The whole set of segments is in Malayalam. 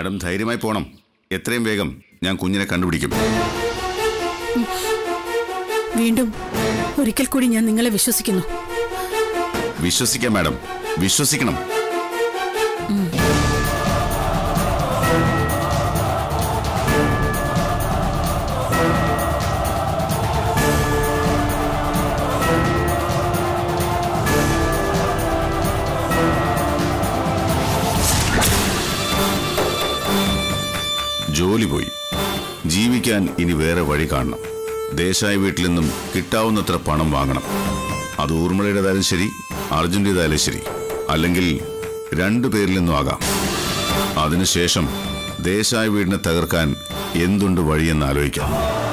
മാഡം ധൈര്യമായി പോണം എത്രയും വേഗം ഞാൻ കുഞ്ഞിനെ കണ്ടുപിടിക്കും വീണ്ടും ഒരിക്കൽ കൂടി ഞാൻ നിങ്ങളെ വിശ്വസിക്കുന്നു വിശ്വസിക്കാം മാഡം വിശ്വസിക്കണം ജോലി പോയി ജീവിക്കാൻ ഇനി വേറെ വഴി കാണണം ദേശായ വീട്ടിൽ നിന്നും കിട്ടാവുന്നത്ര പണം വാങ്ങണം അത് ഊർമിളയുടേതായാലും ശരി അർജുൻ്റെതായാലും ശരി അല്ലെങ്കിൽ രണ്ടു പേരിൽ നിന്നും ആകാം അതിനുശേഷം ദേശായ വീടിനെ തകർക്കാൻ എന്തുണ്ട് വഴിയെന്ന് ആലോചിക്കാം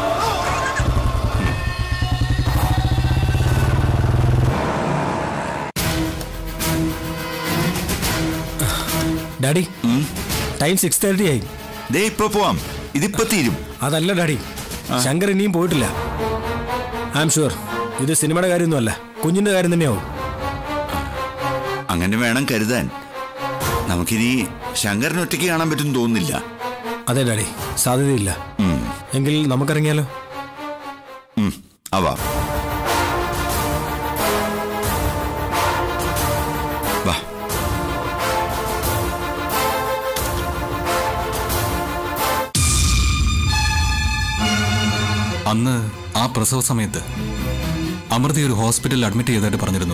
ഡാഡി ടൈം സിക്സ് തേർട്ടി ആയി ദേ ഇപ്പൊ പോവാം ഇതിപ്പോ തീരും അതല്ല ഡാഡി ശങ്കർ ഇനിയും പോയിട്ടില്ല ഐ എം ഷുവർ ഇത് സിനിമയുടെ കാര്യമൊന്നുമല്ല കുഞ്ഞിന്റെ കാര്യം തന്നെയാവും അങ്ങനെ വേണം കരുതാൻ നമുക്കിനി ശങ്കരൻ ഒറ്റയ്ക്ക് കാണാൻ പറ്റും തോന്നുന്നില്ല അതെ ഡാഡി സാധ്യതയില്ല ഉം, എങ്കിൽ നമുക്കിറങ്ങിയാലോ ഉം, ആവാം വാ അന്ന് ആ പ്രസവ സമയത്ത് അമൃതയെ ഒരു ഹോസ്പിറ്റലിൽ അഡ്മിറ്റ് ചെയ്തതായിട്ട് പറഞ്ഞിരുന്നു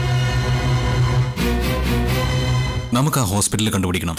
നമുക്ക് ആ ഹോസ്പിറ്റലിൽ കണ്ടുപിടിക്കണം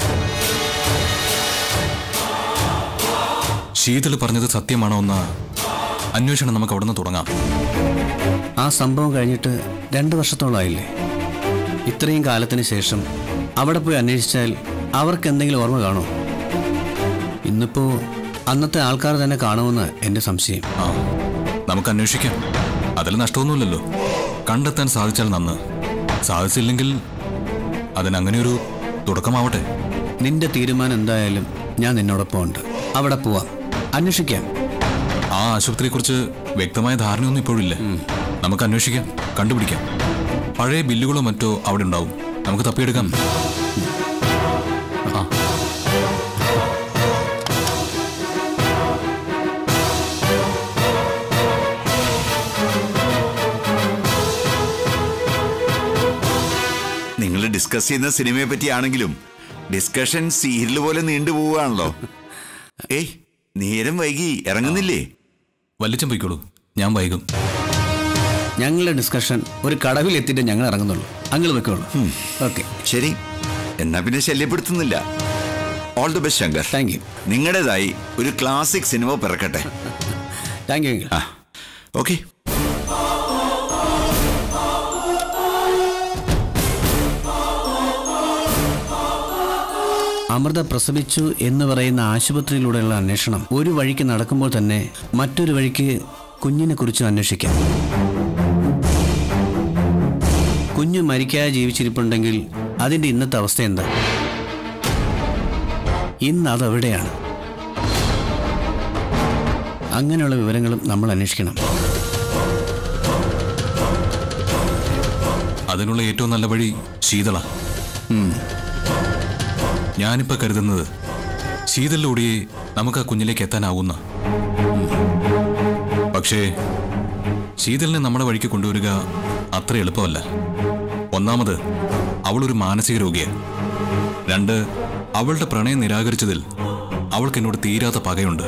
ശീതൾ പറഞ്ഞത് സത്യമാണോ എന്ന അന്വേഷണം നമുക്ക് അവിടെ നിന്ന് തുടങ്ങാം ആ സംഭവം കഴിഞ്ഞിട്ട് രണ്ട് വർഷത്തോളമായില്ലേ ഇത്രയും കാലത്തിന് ശേഷം അവിടെ പോയി അന്വേഷിച്ചാൽ അവർക്ക് എന്തെങ്കിലും ഓർമ്മ കാണുമോ ഇന്നിപ്പോ അന്നത്തെ ആൾക്കാർ തന്നെ കാണുമെന്ന് എൻ്റെ സംശയം ആ നമുക്ക് അന്വേഷിക്കാം അതിൽ നഷ്ടമൊന്നുമില്ലല്ലോ കണ്ടെത്താൻ സാധിച്ചാൽ നന്ന് സാധിച്ചില്ലെങ്കിൽ അതിനങ്ങനെ ഒരു തുടക്കമാവട്ടെ നിന്റെ തീരുമാനം എന്തായാലും ഞാൻ നിന്നോടൊപ്പം ഉണ്ട് അവിടെ പോവാം അന്വേഷിക്കാം ആ ആശുപത്രിയെക്കുറിച്ച് വ്യക്തമായ ധാരണയൊന്നും ഇപ്പോഴില്ല നമുക്ക് അന്വേഷിക്കാം കണ്ടുപിടിക്കാം പഴയ ബില്ലുകളോ മറ്റോ അവിടെ ഉണ്ടാവും നമുക്ക് തപ്പിയെടുക്കാം ആ നിങ്ങൾ ഡിസ്കസ് ചെയ്യുന്ന സിനിമയെ പറ്റിയാണെങ്കിലും ഡിസ്കഷൻ സീരിയൽ പോലെ നീണ്ടുപോവുകയാണല്ലോ ഏയ് നേരം വൈകി ഇറങ്ങുന്നില്ലേ വലിച്ചം പോയിക്കോളൂ ഞാൻ വൈകും ഞങ്ങളുടെ ഡിസ്കഷൻ ഒരു കടവിൽ എത്തിയിട്ട് ഞങ്ങൾ ഇറങ്ങുന്നുള്ളൂ അങ്ങൾ വെക്കുള്ളൂ ഓക്കെ ശരി എന്നാ പിന്നെ ശല്യപ്പെടുത്തുന്നില്ല all the best Shankar thank you നിങ്ങളുടേതായി ഒരു ക്ലാസിക് സിനിമ പിറക്കട്ടെ താങ്ക് യു അങ്കിൾ ആ ഓക്കെ അമൃത പ്രസവിച്ചു എന്ന് പറയുന്ന ആശുപത്രിയിലൂടെയുള്ള അന്വേഷണം ഒരു വഴിക്ക് നടക്കുമ്പോൾ തന്നെ മറ്റൊരു വഴിക്ക് കുഞ്ഞിനെ കുറിച്ച് അന്വേഷിക്കാം കുഞ്ഞ് മരിക്കാതെ ജീവിച്ചിരിപ്പുണ്ടെങ്കിൽ അതിന്റെ ഇന്നത്തെ അവസ്ഥ എന്താ ഇന്ന് അതെവിടെയാണ് അങ്ങനെയുള്ള വിവരങ്ങളും നമ്മൾ അന്വേഷിക്കണം അതിനുള്ള ഏറ്റവും നല്ല വഴി ശീതള ഞാനിപ്പോ കരുതുന്നത് ശീതളിലൂടെയേ നമുക്ക് ആ കുഞ്ഞിലേക്ക് എത്താനാവുന്ന പക്ഷേ ശീതളിനെ നമ്മുടെ വഴിക്ക് കൊണ്ടുവരിക അത്ര എളുപ്പമല്ല ഒന്നാമത് അവളൊരു മാനസിക രോഗിയാണ് രണ്ട് അവളുടെ പ്രണയം നിരാകരിച്ചതിൽ അവൾക്ക് എന്നോട് തീരാത്ത പകയുണ്ട്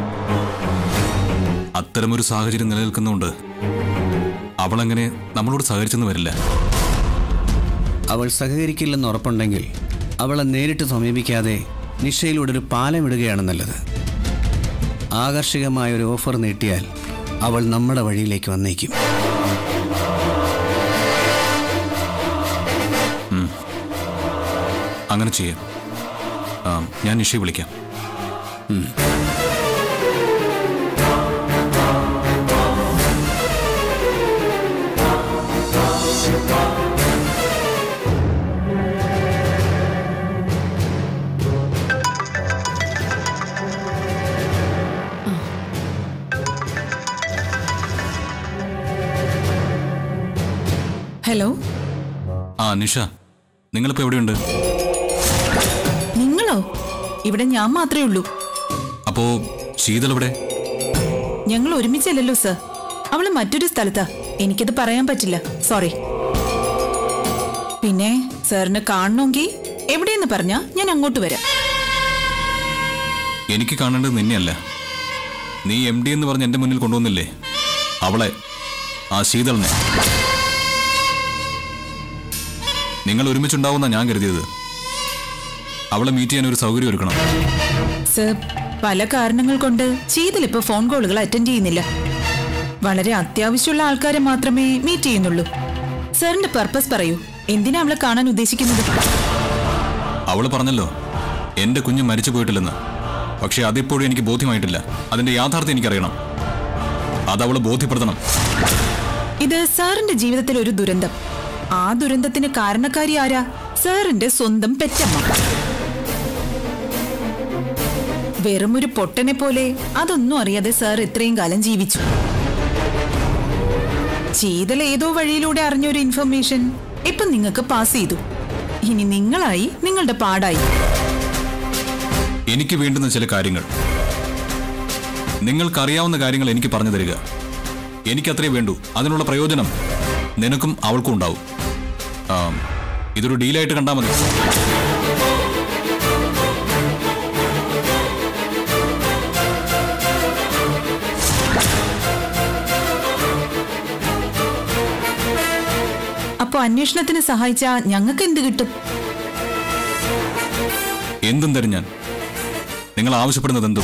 അത്തരമൊരു സാഹചര്യം നിലനിൽക്കുന്നുണ്ട് അവളങ്ങനെ നമ്മളോട് സഹകരിച്ചെന്ന് വരില്ല അവൾ സഹകരിക്കില്ലെന്ന് ഉറപ്പുണ്ടെങ്കിൽ അവളെ നേരിട്ട് സമീപിക്കാതെ നിഷയിലൂടെ ഒരു പാലം ഇടുകയാണ് നല്ലത് ആകർഷകമായ ഒരു ഓഫർ നീട്ടിയാൽ അവൾ നമ്മുടെ വഴിയിലേക്ക് വന്നേക്കും അങ്ങനെ ചെയ്യാം ആ, ഞാൻ നിഷയെ വിളിക്കാം ഹലോ ആ നിഷ നിങ്ങളിപ്പോ എവിടെയുണ്ട് നിങ്ങളോ ഇവിടെ ഞാൻ മാത്രമേ ഉള്ളൂ അപ്പോ ശീതൾ എവിടെ ഞങ്ങൾ ഒരുമിച്ചല്ലല്ലോ സർ അവള് മറ്റൊരു സ്ഥലത്താ എനിക്കത് പറയാൻ പറ്റില്ല സോറി പിന്നെ സാറിന് കാണണമെങ്കിൽ എവിടെയെന്ന് പറഞ്ഞാ ഞാൻ അങ്ങോട്ട് വരാം എനിക്ക് കാണേണ്ടത് നിന്നെയല്ല നീ എം ഡി എന്ന് പറഞ്ഞ് എന്റെ മുന്നിൽ കൊണ്ടുവന്നില്ലേ അവളെ ആ ശീതളിനെ നിങ്ങൾ ഒരുമിച്ചുണ്ടാവുന്ന ഞാൻ കരുതിയത് അവളെ മീറ്റ് ചെയ്യാൻ ഒരു സൗകര്യം ഒരുക്കണം സർ പല കാരണങ്ങൾ കൊണ്ട് ശീതൽ ഇപ്പൊ ഫോൺ കോളുകൾ അറ്റൻഡ് ചെയ്യുന്നില്ല വളരെ അത്യാവശ്യമുള്ള ആൾക്കാരെ മാത്രമേ മീറ്റ് ചെയ്യുന്നുള്ളൂ സാറിന്റെ പർപ്പസ് പറയൂ എന്തിനാ അവളെ കാണാൻ ഉദ്ദേശിക്കുന്നത് അവള് പറഞ്ഞല്ലോ എന്റെ കുഞ്ഞ് മരിച്ചു പോയിട്ടില്ലെന്ന് പക്ഷെ അതിപ്പോഴും എനിക്ക് ബോധ്യമായിട്ടില്ല അതിന്റെ യാഥാർത്ഥ്യം എനിക്കറിയണം അത് അവള് ബോധ്യപ്പെടുത്തണം ഇത് സാറിന്റെ ജീവിതത്തിൽ ഒരു ദുരന്തം ആ ദുരന്തത്തിന് കാരണക്കാരി ആരാ സാറിന്റെ സ്വന്തം പെറ്റമ്മ വെറും ഒരു പൊട്ടനെ പോലെ അതൊന്നും അറിയാതെ സാർ ഇത്രയും കാലം ജീവിച്ചു ശീതൽ ഏതോ വഴിയിലൂടെ അറിഞ്ഞൊരു ഇൻഫർമേഷൻ ഇപ്പൊ നിങ്ങൾക്ക് പാസ് ചെയ്തു ഇനി നിങ്ങളായി നിങ്ങളുടെ പാടായി എനിക്ക് വേണ്ടുന്ന ചില കാര്യങ്ങൾ നിങ്ങൾക്കറിയാവുന്ന കാര്യങ്ങൾ എനിക്ക് പറഞ്ഞു തരിക എനിക്കത്രേ വേണ്ടൂ അതിനുള്ള പ്രയോജനം നിനക്കും അവൾക്കും ഉണ്ടാവും ആ, ഇതൊരു ഡീലായിട്ട് കണ്ടാൽ മതി അപ്പൊ അന്വേഷണത്തിന് സഹായിച്ച ഞങ്ങൾക്ക് എന്ത് കിട്ടും എന്തും തരും ഞാൻ നിങ്ങൾ ആവശ്യപ്പെടുന്നത് എന്തും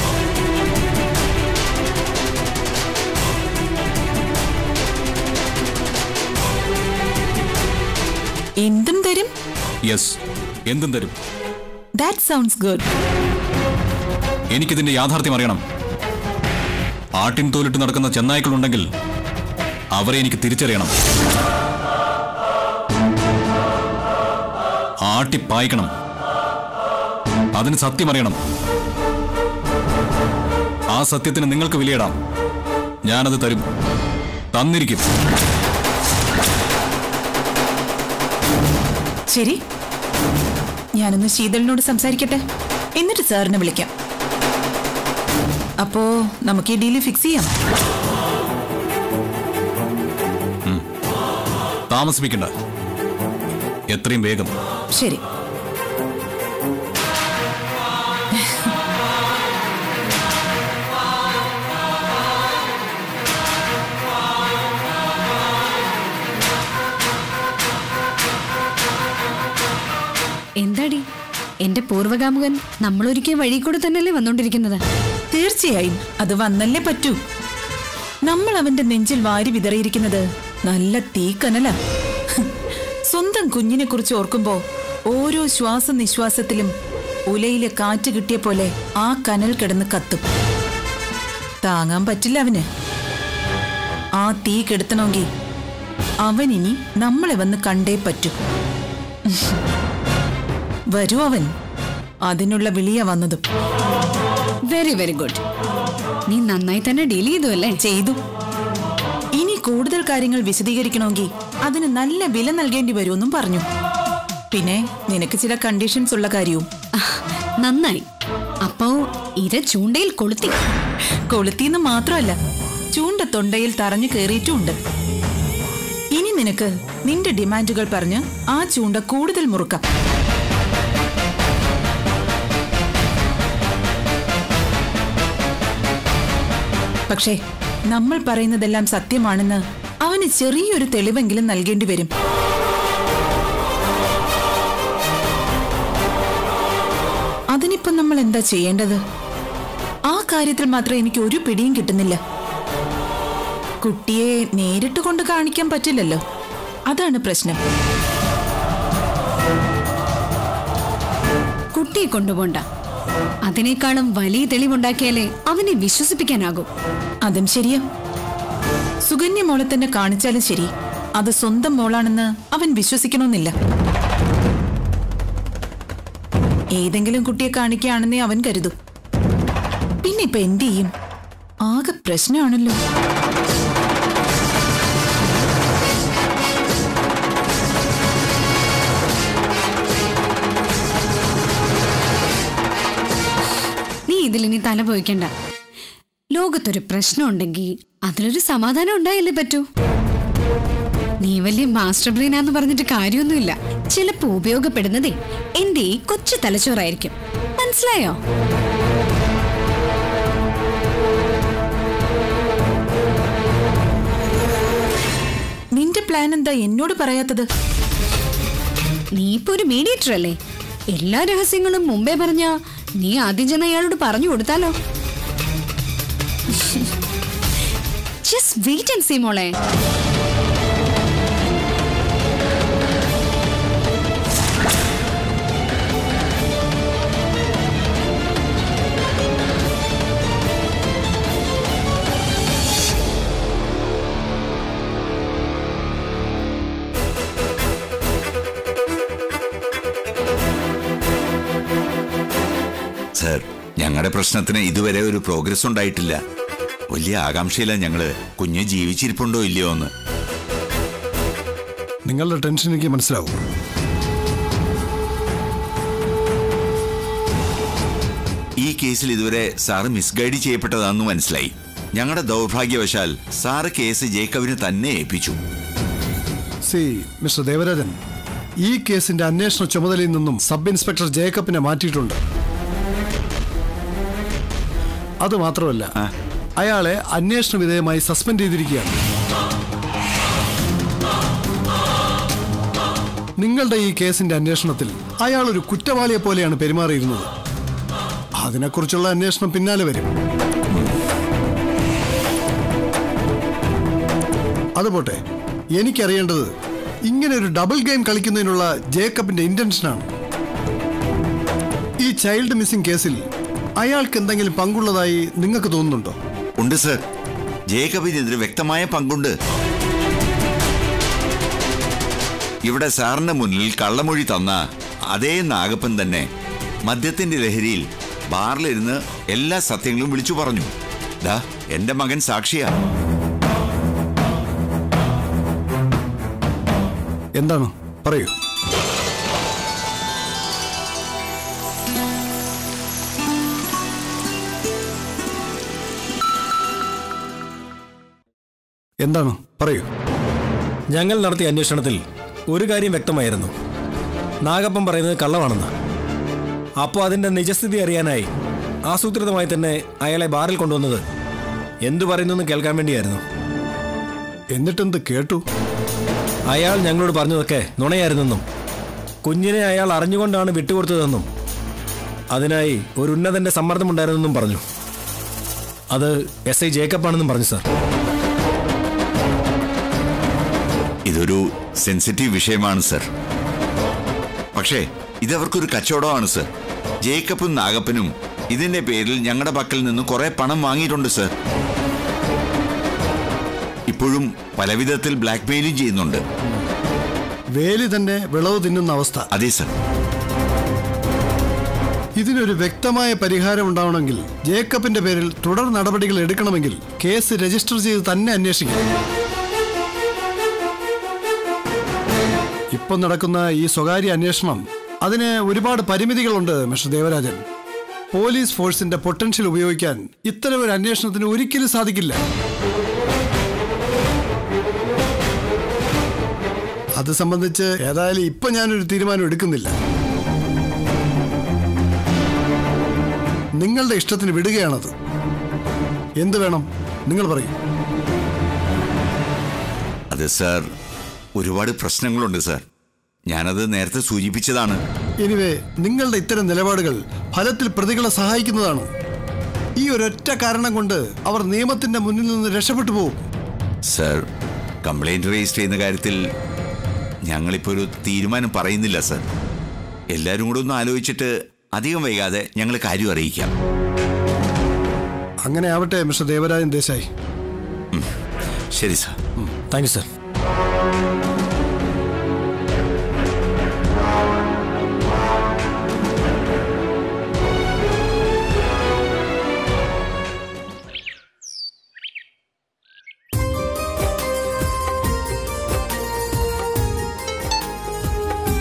എന്തും തരും യെസ് എന്തും തരും ദാറ്റ് സൗണ്ട്സ് ഗുഡ് എനിക്കിതിന്റെ യാഥാർത്ഥ്യം അറിയണം ആട്ടിൻ തോലിട്ട് നടക്കുന്ന ചെന്നായ്ക്കളുണ്ടെങ്കിൽ അവരെ എനിക്ക് തിരിച്ചറിയണം ആട്ടിപ്പായിക്കണം അതിന് സത്യം അറിയണം ആ സത്യത്തിന് നിങ്ങൾക്ക് വിലയിടാം ഞാനത് തരും തന്നിരിക്കും ശരി ഞാനൊന്ന് ശീതളിനോട് സംസാരിക്കട്ടെ എന്നിട്ട് സാറിനെ വിളിക്കാം അപ്പോ നമുക്ക് ഈ ഡീല് ഫിക്സ് ചെയ്യാം താമസിപ്പിക്കണ്ട എത്രയും വേഗം ശരി എന്താടി എന്റെ പൂർവകാമുകൻ നമ്മളൊരിക്കൽ വഴി കൂടെ തന്നെയല്ലേ വന്നോണ്ടിരിക്കുന്നത് തീർച്ചയായും അത് വന്നല്ലേ പറ്റൂ നമ്മൾ അവന്റെ നെഞ്ചിൽ വാരി വിതറിയിരിക്കുന്നത് നല്ല തീക്കനല സ്വന്തം കുഞ്ഞിനെ കുറിച്ച് ഓർക്കുമ്പോ ഓരോ ശ്വാസ നിശ്വാസത്തിലും ഉലയിലെ കാറ്റ് കിട്ടിയ പോലെ ആ കനൽ കിടന്ന് കത്തും താങ്ങാൻ പറ്റില്ല അവന് ആ തീ കെടുത്തണമെങ്കിൽ അവൻ ഇനി നമ്മളെ വന്ന് കണ്ടേ പറ്റൂ വരൂ അവൻ അതിനുള്ള വിളിയ വന്നതും വെരി വെരി ഗുഡ് നീ നന്നായി തന്നെ ഡീൽ ചെയ്തു അല്ലേ ചെയ്തു ഇനി കൂടുതൽ കാര്യങ്ങൾ വിശദീകരിക്കണമെങ്കിൽ അതിന് നല്ല വില നൽകേണ്ടി വരുമെന്നും പറഞ്ഞു പിന്നെ നിനക്ക് ചില കണ്ടീഷൻസ് ഉള്ള കാര്യവും ആഹ്, നന്നായി അപ്പോ ഇര ചൂണ്ടയിൽ കൊളുത്തി കൊളുത്തിന്ന് മാത്രമല്ല ചൂണ്ട തൊണ്ടയിൽ തറഞ്ഞു കയറിയിട്ടുമുണ്ട് ഇനി നിനക്ക് നിന്റെ ഡിമാൻഡുകൾ പറഞ്ഞ് ആ ചൂണ്ട കൂടുതൽ മുറുക്കാം പക്ഷേ നമ്മൾ പറയുന്നതെല്ലാം സത്യമാണെന്ന് അവന് ചെറിയൊരു തെളിവെങ്കിലും നൽകേണ്ടി വരും അതിനിപ്പം നമ്മൾ എന്താ ചെയ്യേണ്ടത് ആ കാര്യത്തിൽ മാത്രം എനിക്ക് ഒരു പിടിയും കിട്ടുന്നില്ല കുട്ടിയെ നേരിട്ട് കൊണ്ട് കാണിക്കാൻ പറ്റില്ലല്ലോ അതാണ് പ്രശ്നം കുട്ടിയെ കൊണ്ടുപോണ്ട അതിനേക്കാളും വലിയ തെളിവുണ്ടാക്കിയാലേ അവനെ വിശ്വസിപ്പിക്കാനാകും അതും ശരിയാ സുകന്യ മോളെ തന്നെ കാണിച്ചാലും ശരി അത് സ്വന്തം മോളാണെന്ന് അവൻ വിശ്വസിക്കണമെന്നില്ല ഏതെങ്കിലും കുട്ടിയെ കാണിക്കുകയാണെന്നേ അവൻ കരുതും പിന്നെ ഇപ്പൊ എന്ത് ചെയ്യും ആകെ പ്രശ്നമാണല്ലോ ഇതിലിനി തല പോയിക്കണ്ട ലോകത്തൊരു പ്രശ്നം ഉണ്ടെങ്കിൽ അതിലൊരു സമാധാനം ഉണ്ടായല്ലേ പറ്റൂ നീ വലിയ മാസ്റ്റർ ബ്രെയിനാന്ന് പറഞ്ഞിട്ട് കാര്യമൊന്നുമില്ല ചിലപ്പോ ഉപയോഗപ്പെടുന്നതേ എന്റെ ഈ കൊച്ചു തലച്ചോറായിരിക്കും മനസ്സിലായോ നിന്റെ പ്ലാൻ എന്താ എന്നോട് പറയാത്തത് നീ ഇപ്പൊ ഒരു മീഡിയേറ്റർ അല്ലേ എല്ലാ രഹസ്യങ്ങളും മുമ്പേ പറഞ്ഞ നീ ആദ്യം ചെന്ന് അയാളോട് പറഞ്ഞു കൊടുത്താലോ ജസ്റ്റ് വെയിറ്റ് ആൻഡ് സീ മോളെ സർ ഞങ്ങളുടെ പ്രശ്നത്തിന് ഇതുവരെ ഒരു പ്രോഗ്രസ് ഉണ്ടായിട്ടില്ല വലിയ ആകാംക്ഷയില്ല ഞങ്ങള് കുഞ്ഞ് ജീവിച്ചിരിപ്പുണ്ടോ ഇല്ലയോ എന്ന് നിങ്ങളുടെ ടെൻഷൻ എനിക്ക് മനസ്സിലാവും ഈ കേസിൽ ഇതുവരെ സാറ് മിസ്ഗൈഡ് ചെയ്യപ്പെട്ടതാണെന്ന് മനസ്സിലായി ഞങ്ങളുടെ ദൗർഭാഗ്യവശാൽ സാറ് കേസ് ജേക്കബിന് തന്നെ ഏൽപ്പിച്ചു സി മിസ്റ്റർ ദേവരാജൻ ഈ കേസിന്റെ അന്വേഷണ ചുമതലയിൽ നിന്നും സബ് ഇൻസ്പെക്ടർ ജേക്കബിനെ മാറ്റിയിട്ടുണ്ട് അത് മാത്രമല്ല അയാളെ അന്വേഷണ വിധേയമായി സസ്പെൻഡ് ചെയ്തിരിക്കുകയാണ് നിങ്ങളുടെ ഈ കേസിന്റെ അന്വേഷണത്തിൽ അയാൾ ഒരു കുറ്റവാളിയെ പോലെയാണ് പെരുമാറിയിരുന്നത് അതിനെക്കുറിച്ചുള്ള അന്വേഷണം പിന്നാലെ വരും അതുപോട്ടെ എനിക്കറിയേണ്ടത് ഇങ്ങനെ ഒരു ഡബിൾ ഗെയിം കളിക്കുന്നതിനുള്ള ജേക്കബിന്റെ ഇന്റൻഷനാണ് ഈ ചൈൽഡ് മിസ്സിംഗ് കേസിൽ അയാൾക്ക് എന്തെങ്കിലും പങ്കുള്ളതായി നിങ്ങൾക്ക് തോന്നുന്നുണ്ടോ ഉണ്ട് സർ ജേക്കബിനെതിരെ വ്യക്തമായ പങ്കുണ്ട് ഇവിടെ സാറിന്റെ മുന്നിൽ കള്ളമൊഴി തന്ന അതേ നാഗപ്പൻ തന്നെ മദ്യത്തിന്റെ ലഹരിയിൽ ബാറിലിരുന്ന് എല്ലാ സത്യങ്ങളും വിളിച്ചു പറഞ്ഞു ദാ എന്റെ മകൻ സാക്ഷിയാ എന്താണ് പറയൂ എന്താണ് പറയൂ ഞങ്ങൾ നടത്തിയ അന്വേഷണത്തിൽ ഒരു കാര്യം വ്യക്തമായിരുന്നു നാഗപ്പൻ പറയുന്നത് കള്ളമാണെന്ന് അപ്പോൾ അതിൻ്റെ നിജസ്ഥിതി അറിയാനായി ആസൂത്രിതമായി തന്നെ അയാളെ ബാറിൽ കൊണ്ടുവന്നത് എന്തു പറയുന്നു എന്ന് കേൾക്കാൻ വേണ്ടിയായിരുന്നു എന്നിട്ടെന്ത് കേട്ടു അയാൾ ഞങ്ങളോട് പറഞ്ഞതൊക്കെ നുണയായിരുന്നെന്നും കുഞ്ഞിനെ അയാൾ അറിഞ്ഞുകൊണ്ടാണ് വിട്ടുകൊടുത്തതെന്നും അതിനായി ഒരു ഉന്നതന്റെ സമ്മർദ്ദമുണ്ടായിരുന്നെന്നും പറഞ്ഞു അത് എസ് ഐ ജേക്കബ് പറഞ്ഞു സാർ ഇതൊരു സെൻസിറ്റീവ് വിഷയമാണ് സർ പക്ഷേ ഇതവർക്കൊരു കച്ചവടമാണ് സർ ജേക്കബും നാഗപ്പനും ഇതിന്റെ പേരിൽ ഞങ്ങളുടെ പക്കൽ നിന്ന് കുറെ പണം വാങ്ങിയിട്ടുണ്ട് സർ ഇപ്പോഴും പലവിധത്തിൽ ബ്ലാക്ക് മെയിലും ചെയ്യുന്നുണ്ട് വേലി തന്നെ വിളവ് തിന്നുന്ന അവസ്ഥ അതെ സർ ഇതിനൊരു വ്യക്തമായ പരിഹാരം ഉണ്ടാവണമെങ്കിൽ ജേക്കബിന്റെ പേരിൽ തുടർ നടപടികൾ എടുക്കണമെങ്കിൽ കേസ് രജിസ്റ്റർ ചെയ്ത് തന്നെ അന്വേഷിക്കണം ഇപ്പൊ നടക്കുന്ന ഈ സ്വകാര്യ അന്വേഷണം അതിന് ഒരുപാട് പരിമിതികളുണ്ട് മിസ്റ്റർ ദേവരാജൻ പോലീസ് ഫോഴ്സിന്റെ പൊട്ടൻഷ്യൽ ഉപയോഗിക്കാൻ ഇത്തരം ഒരു അന്വേഷണത്തിന് ഒരിക്കലും സാധിക്കില്ല അത് സംബന്ധിച്ച് ഏതായാലും ഇപ്പൊ ഞാനൊരു തീരുമാനം എടുക്കുന്നില്ല നിങ്ങളുടെ ഇഷ്ടത്തിന് വിടുകയാണത് എന്ത് വേണം നിങ്ങൾ പറയും അത് സർ ഒരുപാട് പ്രശ്നങ്ങളുണ്ട് സർ ഞാനത് നേരത്തെ സൂചിപ്പിച്ചതാണ് എനിവേ നിങ്ങളുടെ ഇത്തരം നിലപാടുകൾ ഫലത്തിൽ പ്രതികളെ സഹായിക്കുന്നതാണ് ഈ ഒരൊറ്റ കാരണം കൊണ്ട് അവർ നിയമത്തിന്റെ മുന്നിൽ നിന്ന് രക്ഷപ്പെട്ടു പോകും സർ കംപ്ലൈന്റ് രജിസ്റ്റർ ചെയ്യുന്ന കാര്യത്തിൽ ഞങ്ങളിപ്പോൾ ഒരു തീരുമാനം പറയുന്നില്ല സർ എല്ലാവരും കൂടെ ഒന്ന് ആലോചിച്ചിട്ട് അധികം വൈകാതെ ഞങ്ങൾ കാര്യം അറിയിക്കാം അങ്ങനെ ആവട്ടെ മിസ്റ്റർ ദേവരാജൻ ദേശായി ശരി sir thank you sir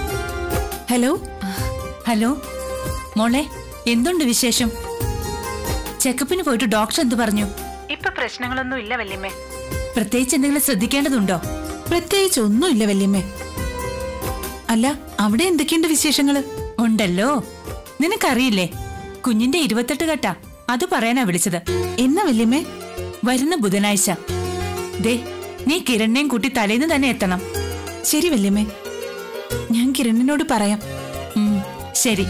hello hello മോളെ എന്തുണ്ട് വിശേഷം ചെക്കപ്പിന് പോയിട്ട് ഡോക്ടർ എന്ത് പറഞ്ഞു ഇപ്പൊ പ്രശ്നങ്ങളൊന്നും ഇല്ല വല്യമ്മേ പ്രത്യേകിച്ച് എന്തെങ്കിലും ശ്രദ്ധിക്കേണ്ടതുണ്ടോ പ്രത്യേകിച്ച് ഒന്നുമില്ല വല്യമ്മേ അല്ല അവിടെ എന്തൊക്കെയുണ്ട് വിശേഷങ്ങള് ഉണ്ടല്ലോ നിനക്കറിയില്ലേ കുഞ്ഞിന്റെ ഇരുപത്തെട്ട് കെട്ടാ അത് പറയാനാ വിളിച്ചത് എന്നാ വല്യമ്മേ വരുന്ന ബുധനാഴ്ച ദേ നീ കിരണിനെയും കൂട്ടി തലേന്ന് തന്നെ എത്തണം ശരി വല്യമ്മേ ഞാൻ കിരണിനോട് പറയാം ഉം, ശരി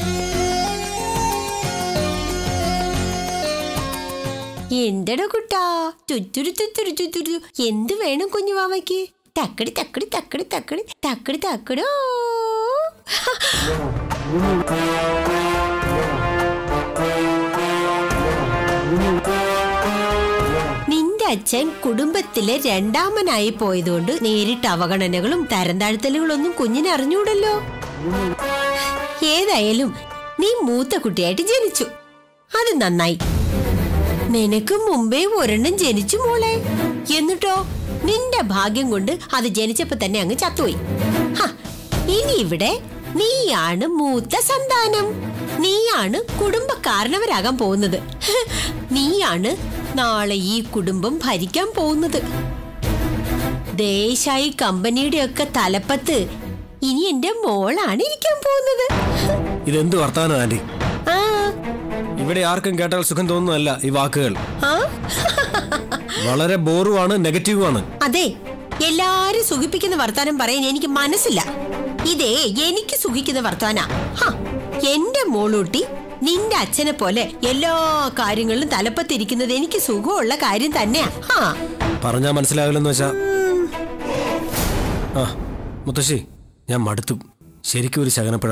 എന്തടോ കുട്ടാ തുറ്റുരു തുറ്റുരു തുറ്റുരു എന്ത് വേണം കുഞ്ഞുമാമയ്ക്ക് തക്കടി തക്കടി തക്കടി തക്കടി തക്കടി തക്കടോ നിന്റെ അച്ഛൻ കുടുംബത്തിലെ രണ്ടാമനായി പോയതുകൊണ്ട് നേരിട്ട് അവഗണനകളും തരം താഴ്ത്തലുകളൊന്നും കുഞ്ഞിനെ അറിഞ്ഞൂടല്ലോ ഏതായാലും നീ മൂത്ത കുട്ടിയായിട്ട് ജനിച്ചു അത് നന്നായി നിനക്ക് മുമ്പേ ഒരെണ്ണം ജനിച്ചു മോളെ എന്നിട്ടോ നിന്റെ ഭാഗ്യം കൊണ്ട് അത് ജനിച്ചപ്പോ തന്നെ അങ്ങ് ചത്തുപോയി ഹ, ഇനി ഇവിടെ നീയാണ് മൂത്ത സന്താനം നീയാണ് കുടുംബ കാരണവരാകാൻ പോകുന്നത് ഹ്, നീയാണ് നാളെ ഈ കുടുംബം ഭരിക്കാൻ പോകുന്നത് ദേശായി കമ്പനിയുടെ ഒക്കെ തലപ്പത്ത് ഇനി എന്റെ മോളാണ് ഇരിക്കാൻ പോകുന്നത് ഇതെന്ത് വർത്താനം ആന്റി ആ ഇവിടെ ആർക്കും കേട്ടാൽ സുഖം തോന്നുന്നതല്ല ഈ വാക്കുകൾ ആ വളരെ ബോറുമാണ് നെഗറ്റീവുമാണ് അതെ എല്ലാരും സുഖിപ്പിക്കുന്ന വർത്താനം പറയാൻ എനിക്ക് മനസ്സില്ല ഇതേ എനിക്ക് സുഖിക്കുന്ന വർത്താന എന്റെ മോളൂട്ടി നിന്റെ അച്ഛനെ പോലെ എല്ലാ കാര്യങ്ങളിലും തലപ്പത്തിരിക്കുന്നത് എനിക്ക് സുഖമുള്ള കാര്യം തന്നെയാ ഹാ പറഞ്ഞാൽ മനസ്സിലാവില്ലെന്ന് വെച്ചാ ആ മുത്തശ്ശി ഞാൻ മടുത്തു ശരിക്കും ഒരു ശകനപ്പഴ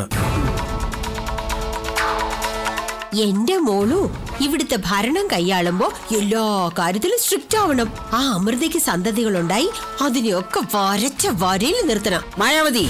എന്റെ മോളു ഇവിടുത്തെ ഭരണം കൈയാളുമ്പോ എല്ലാ കാര്യത്തിലും സ്ട്രിക്റ്റ് ആവണം ആ അമൃതയ്ക്ക് സന്തതികളുണ്ടായി അതിനെയൊക്കെ വരച്ച വരയിൽ നിർത്തണം മായാവതി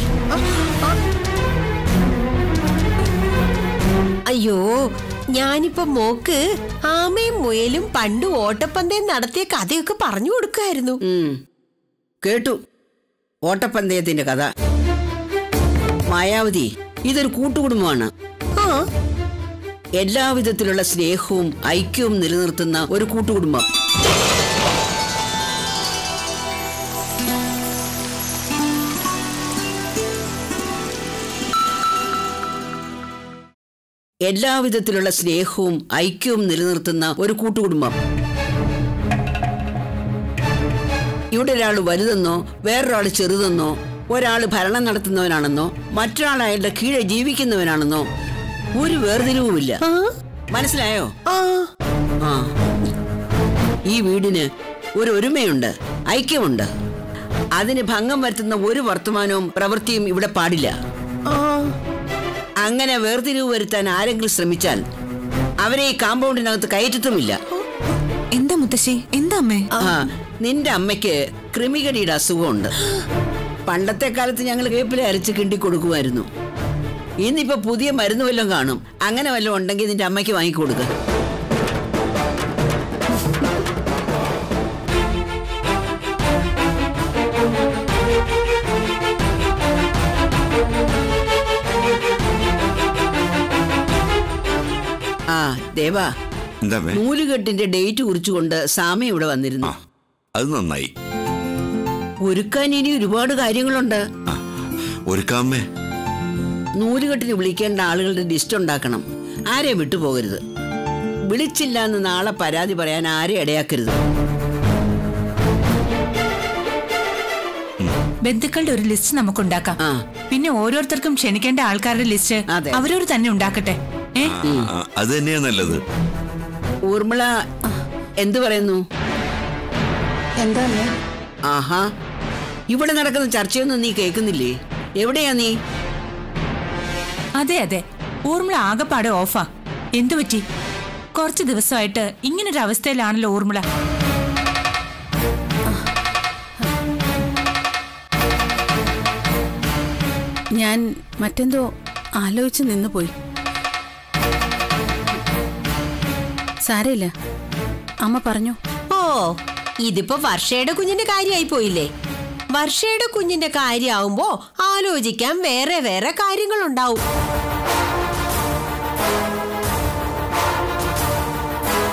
അയ്യോ ഞാനിപ്പോ മോക്ക് ആമയും മുയലും പണ്ട് ഓട്ടപ്പന്തയം നടത്തിയ കഥയൊക്കെ പറഞ്ഞു കൊടുക്കായിരുന്നു ഉം. കേട്ടു ഓട്ടപ്പന്തയത്തിന്റെ കഥ മായാവതി ഇതൊരു കൂട്ടുകുടുംബമാണ് ആ എല്ലാവിധത്തിലുള്ള സ്നേഹവും ഐക്യവും നിലനിർത്തുന്ന ഒരു കൂട്ടുകുടുംബം എല്ലാവിധത്തിലുള്ള സ്നേഹവും ഐക്യവും നിലനിർത്തുന്ന ഒരു കൂട്ടുകുടുംബം ഇവിടെ ഒരാൾ വലുതെന്നോ വേറൊരാൾ ചെറുതെന്നോ ഒരാൾ ഭരണം നടത്തുന്നവനാണെന്നോ മറ്റൊരാൾ അയാളുടെ കീഴെ ജീവിക്കുന്നവനാണെന്നോ ഒരു വേർതിരിവുമില്ല മനസ്സിലായോ ആ ഈ വീടിന് ഒരു ഒരുമയുണ്ട് ഐക്യമുണ്ട് അതിന് ഭംഗം വരുത്തുന്ന ഒരു വർത്തമാനവും പ്രവൃത്തിയും ഇവിടെ പാടില്ല അങ്ങനെ വേർതിരിവ് വരുത്താൻ ആരെങ്കിലും ശ്രമിച്ചാൽ അവരെ ഈ കാമ്പൗണ്ടിനകത്ത് കയറ്റത്തുമില്ല എന്താ മുത്തശ്ശി എന്താ അമ്മേ ആ നിന്റെ അമ്മയ്ക്ക് കൃമികടിയുടെ അസുഖമുണ്ട് പണ്ടത്തെ കാലത്ത് ഞങ്ങൾ വേപ്പില അരച്ച് കിണ്ടി കൊടുക്കുമായിരുന്നു ഇന്നിപ്പോ പുതിയ മരുന്ന് വല്ലതും കാണും അങ്ങനെ വല്ലതും ഉണ്ടെങ്കിൽ നിന്റെ അമ്മയ്ക്ക് വാങ്ങിക്കൊടുക്ക ആ ദേവാ എന്താ മേ? നൂലുകെട്ടിന്റെ ഡേറ്റ് കുറിച്ചുകൊണ്ട് സാമ ഇവിടെ വന്നിരുന്നു അത് നന്നായി ഒരുക്കാൻ ഇനി ഒരുപാട് കാര്യങ്ങളുണ്ട് ഒരുക്കാമേ നൂലുകെട്ടിന് വിളിക്കേണ്ട ആളുകളുടെ ലിസ്റ്റ് ഉണ്ടാക്കണം ആരെയും വിട്ടുപോകരുത് വിളിച്ചില്ല എന്ന് നാളെ പരാതി പറയാൻ ആരെയും ഇടയാക്കരുത് ബന്ധുക്കളുടെ ഒരു ലിസ്റ്റ് നമുക്കുണ്ടാക്കാം ആ. പിന്നെ ഓരോരുത്തർക്കും ക്ഷണിക്കേണ്ട ആൾക്കാരുടെ ലിസ്റ്റ് അതെ. അവരവർ തന്നെ ഉണ്ടാക്കട്ടെ ഏ ആ, അത് തന്നെയാ നല്ലത് ഊർമിള എന്തു പറയുന്നു എന്താ ആഹാ ഇവിടെ നടക്കുന്ന ചർച്ചയൊന്നും നീ കേൾക്കുന്നില്ലേ എവിടെയാ നീ അതെ അതെ ഊർമിള ആകെപ്പാടെ ഓഫാ എന്തു പറ്റി കുറച്ച് ദിവസമായിട്ട് ഇങ്ങനൊരു അവസ്ഥയിലാണല്ലോ ഊർമിള ഞാൻ മറ്റെന്തോ ആലോചിച്ച് നിന്നുപോയി സാരയില്ല അമ്മ പറഞ്ഞു ഓ ഇതിപ്പോ വർഷയുടെ കുഞ്ഞിന്റെ കാര്യമായി പോയില്ലേ വർഷയുടെ കുഞ്ഞിന്റെ കാര്യമാവുമ്പോ ആലോചിക്കാൻ വേറെ വേറെ കാര്യങ്ങളുണ്ടാവും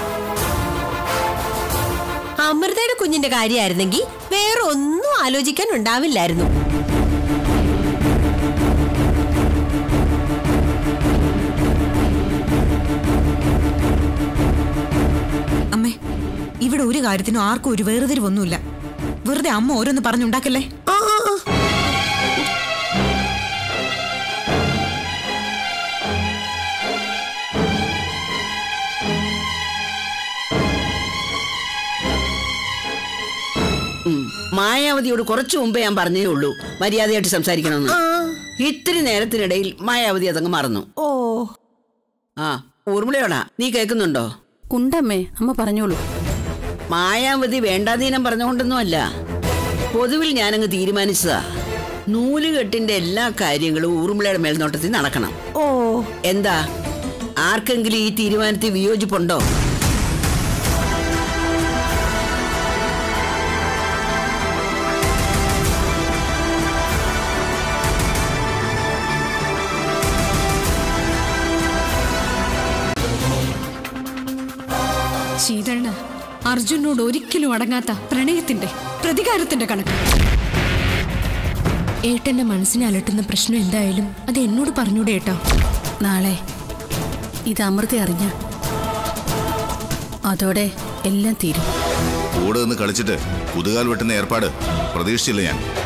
അമൃതയുടെ കുഞ്ഞിന്റെ കാര്യമായിരുന്നെങ്കിൽ വേറെ ഒന്നും ആലോചിക്കാൻ ഉണ്ടാവില്ലായിരുന്നു അമ്മേ ഇവിടെ ഒരു കാര്യത്തിനും ആർക്കും ഒരു വേർതിരിവൊന്നുമില്ല വെറുതെ അമ്മ ഓരോന്ന് പറഞ്ഞുണ്ടാക്കല്ലേ ആ ആ ആ ഉം. മായാവതിയോട് കുറച്ചു മുമ്പേ ഞാൻ പറഞ്ഞേ ഉള്ളൂ മര്യാദയായിട്ട് സംസാരിക്കണമെന്ന് ഇത്തിരി നേരത്തിനിടയിൽ മായാവതി അതങ്ങ് മറന്നു ഓ ആ ഊർമിളയോടാ നീ കേൾക്കുന്നുണ്ടോ ഉണ്ടമ്മേ അമ്മ പറഞ്ഞോളൂ മായാവതി വേണ്ടാതീനം പറഞ്ഞുകൊണ്ടൊന്നുമല്ല പൊതുവിൽ ഞാനങ്ങ് തീരുമാനിച്ചതാ നൂലുകെട്ടിന്റെ എല്ലാ കാര്യങ്ങളും ഊർമിളയുടെ മേൽനോട്ടത്തിൽ നടക്കണം ഓ എന്താ ആർക്കെങ്കിലും ഈ തീരുമാനത്തിൽ വിയോജിപ്പുണ്ടോ ശീതളിന് അർജുനോട് ഒരിക്കലും അടങ്ങാത്ത പ്രണയത്തിന്റെ പ്രതികാരത്തിന്റെ കണക്ക് ഏട്ടന്റെ മനസ്സിനെ അലട്ടുന്ന പ്രശ്നം എന്തായാലും അത് എന്നോട് പറഞ്ഞൂടെ ഏട്ടാ നാളെ ഇത് അമൃത അറിഞ്ഞ അതോടെ എല്ലാം തീരും കൂടെ നിന്ന് കളിച്ചിട്ട് കുതുകാൽ വെട്ടുന്ന ഏർപ്പാട് പ്രതീക്ഷിച്ചില്ല ഞാൻ